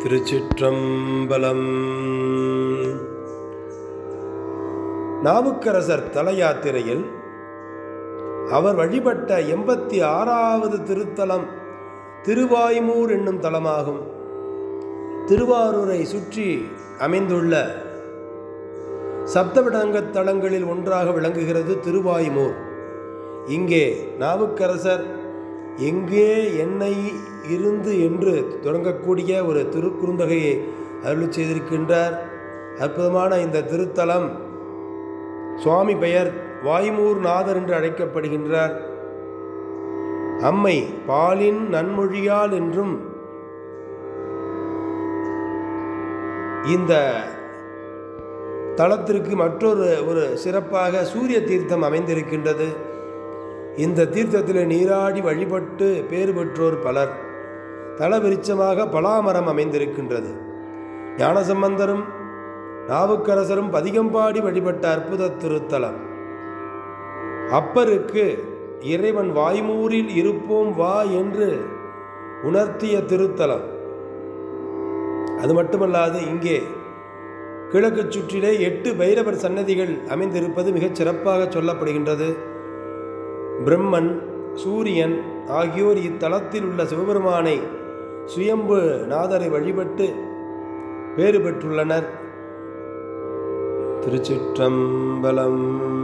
திருச்சிற்றம்பலம் நாவுக்கரசர் தல யாத்திரையில் அவர் வழிபட்ட எண்பத்தி ஆறாவது திருத்தலம் திருவாய்மூர் என்னும் தலமாகும் திருவாரூரை சுற்றி அமைந்துள்ள சப்தவிடங்கத் தலங்களில் ஒன்றாக விளங்குகிறது திருவாய்மூர் இங்கே நாவுக்கரசர் எங்கே என்னை இருந்து என்று தொடங்கக்கூடிய ஒரு திருக்குறுந்தகையை அருள் செய்திருக்கின்றார் அற்புதமான இந்த திருத்தலம் சுவாமி பெயர் வாய்மூர் நாதர் என்று அழைக்கப்படுகின்றார் அம்மை பாலின் நன்மொழியால் என்றும் இந்த தலத்திற்கு மற்றொரு ஒரு சிறப்பாக சூரிய தீர்த்தம் அமைந்திருக்கின்றது இந்த தீர்த்தத்தில் நீராடி வழிபட்டு பேறு பெற்றோர் பலர் தலவிருச்சமாக பலாமரம் அமைந்திருக்கின்றது ஞானசம்பந்தரும் நாவுக்கரசரும் பதிகம்பாடி வழிபட்ட அற்புத திருத்தலம் அப்பருக்கு இறைவன் வாய்மூரில் இருப்போம் வா என்று உணர்த்திய திருத்தலம் அது மட்டுமல்லாது இங்கே கிழக்கு சுற்றிலே எட்டு பைரவர் சன்னதிகள் அமைந்திருப்பது மிகச் சிறப்பாக சொல்லப்படுகின்றது பிரம்மன் சூரியன் ஆகியோர் இத்தலத்தில் உள்ள சிவபெருமானை சுயம்பு நாதரை வழிபட்டு பேறு பெற்றுள்ளனர் திருச்சிற்றம்பலம்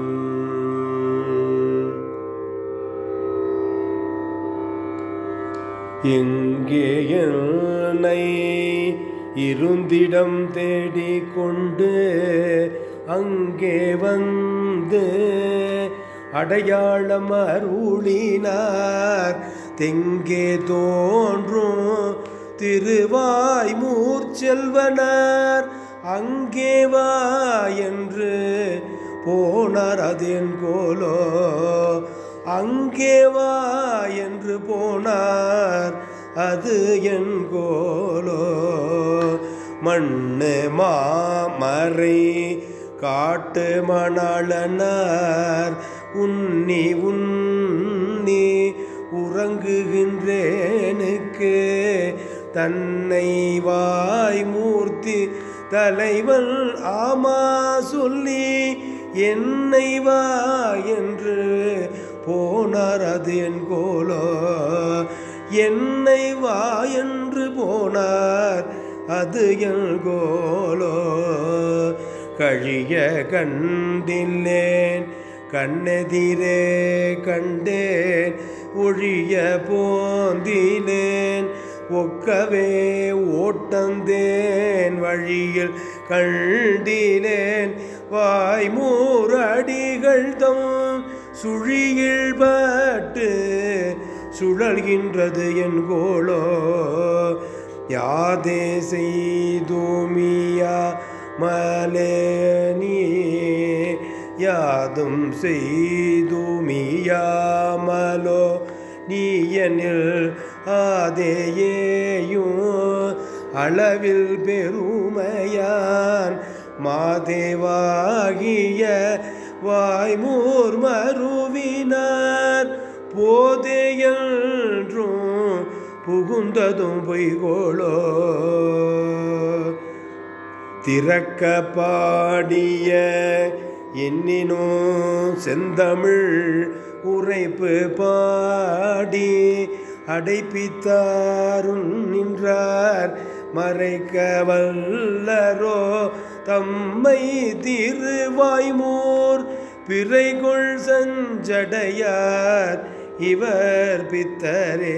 எங்கே என்னை இருந்திடம் தேடிக் கொண்டு அங்கே வந்து அடையாளம் அருளினார் தெங்கே தோன்றும் திருவாய் மூர்ச்செல்வனார் அங்கே வா என்று போனார் அதென் கோலோ அங்கே வா என்று போனார் அது என் கோலோ மண்ணு மாமறை காட்டு மணாளனார் உன்னி உன்னி உறங்குகின்றேனுக்கு தன்னை வாய் மூர்த்தி தலைவன் ஆமா சொல்லி என்னை வா என்று போனார் அது என் கோலோ என்னை வா என்று போனார் அது என் கோலோ கழிய கண்டில்லேன் கண்ணெதிரே கண்டேன் ஒழிய போந்திலேன் ஒக்கவே ஓட்டந்தேன் வழியில் கண்டிலேன் வாய்மூரடிகள் தம் சுழியில் பட்டு சுழல்கின்றது என் கோலோ யாதே செய்தோமியா மலேனி யாதும் செய்துமியாமலோ நீயனில் ஆதேயேயும் அளவில் பெருமையான் மாதேவாகிய வாய்மூர் மருவினார் போதேயன்றும் புகுந்ததும் பொய்கோளோ திறக்க பாடிய எண்ணினோ செந்தமிழ் உரைப்பு பாடி அடைப்பித்தாரும் நின்றார் மறைக்க வல்லரோ தம்மை திருவாய்மூர் பிறைகொள் சஞ்சடையார் இவர் பித்தரே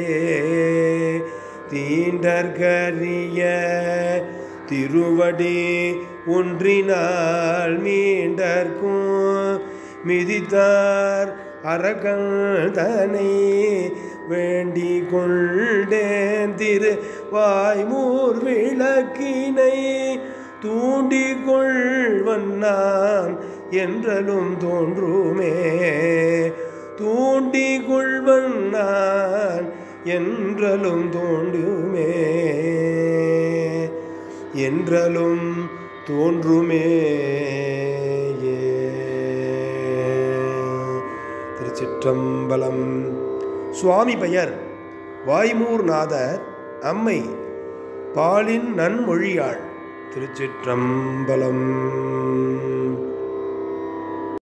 தீண்டற்கரிய திருவடி ஒன்றினால் மீண்டற்கும் மிதித்தார் அரகந்தனை வேண்டிக் கொண்டேன் திரு வாய்மூர் விளக்கினை தூண்டிக் கொள்வன் நான் என்றலும் தோன்றுமே தூண்டிக் கொள்வன் நான் என்றலும் தோன்றுமே என்றலும் தோன்றுமே திருச்சிற்றம்பலம் சுவாமி பெயர் வாய்மூர் நாதர் அம்மை பாலின் நன்மொழியாள் திருச்சிற்றம்பலம்